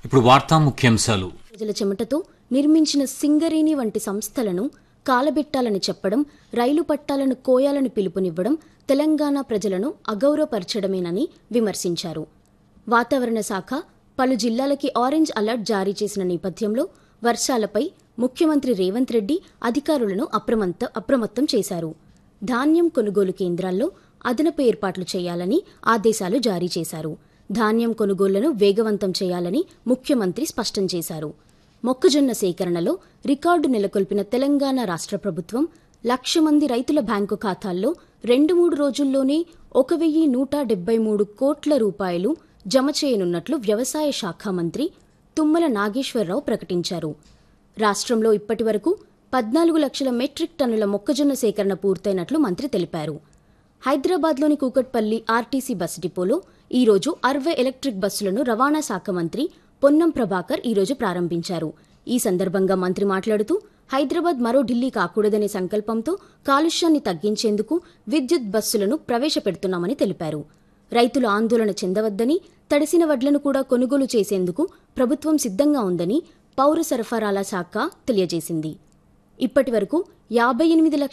ఇప్పుడు వార్తా ముఖ్యాంశాలు ప్రజల చెమటతో నిర్మించిన సింగరేణి వంటి సంస్థలను కాలబెట్టాలని చెప్పడం రైలు పట్టాలను కోయాలని పిలుపునివ్వడం తెలంగాణ ప్రజలను అగౌరవపరచడమేనని విమర్శించారు వాతావరణ శాఖ పలు జిల్లాలకి ఆరెంజ్ అలర్ట్ జారీ చేసిన నేపథ్యంలో వర్షాలపై ముఖ్యమంత్రి రేవంత్ రెడ్డి అధికారులను అప్రమత్త అప్రమత్తం చేశారు ధాన్యం కొనుగోలు కేంద్రాల్లో అదనపు ఏర్పాట్లు చేయాలని ఆదేశాలు జారీ చేశారు ధాన్యం కొనుగోళ్లను వేగవంతం చేయాలని ముఖ్యమంత్రి స్పష్టం చేశారు మొక్కజొన్న సేకరణలో రికార్డు నెలకొల్పిన తెలంగాణ రాష్ట్ర ప్రభుత్వం లక్ష మంది రైతుల బ్యాంకు ఖాతాల్లో రెండు మూడు రోజుల్లోనే ఒక వెయ్యి నూట డెబ్బై మూడు కోట్ల రూపాయలు జమ చేయనున్నట్లు వ్యవసాయ శాఖ మంత్రి తుమ్మల నాగేశ్వరరావు ప్రకటించారు రాష్ట్రంలో ఇప్పటి వరకు పద్నాలుగు లక్షల మెట్రిక్ టన్నుల మొక్కజొన్న సేకరణ పూర్తయినట్లు మంత్రి తెలిపారు హైదరాబాద్లోని కూకట్పల్లి ఆర్టీసీ బస్ డిపోలో ఈరోజు అరవై ఎలక్ట్రిక్ బస్సులను రవాణా శాఖ మంత్రి పొన్నం ప్రభాకర్ ఈరోజు ప్రారంభించారు ఈ సందర్భంగా మంత్రి మాట్లాడుతూ హైదరాబాద్ మరో ఢిల్లీ కాకూడదనే సంకల్పంతో కాలుష్యాన్ని తగ్గించేందుకు విద్యుత్ బస్సులను ప్రవేశపెడుతున్నామని తెలిపారు రైతులు ఆందోళన చెందవద్దని తడిసిన వడ్లను కూడా కొనుగోలు చేసేందుకు ప్రభుత్వం సిద్ధంగా ఉందని పౌర సరఫరాల శాఖ తెలియజేసింది ఇప్పటి వరకు యాభై ఎనిమిది లక్షల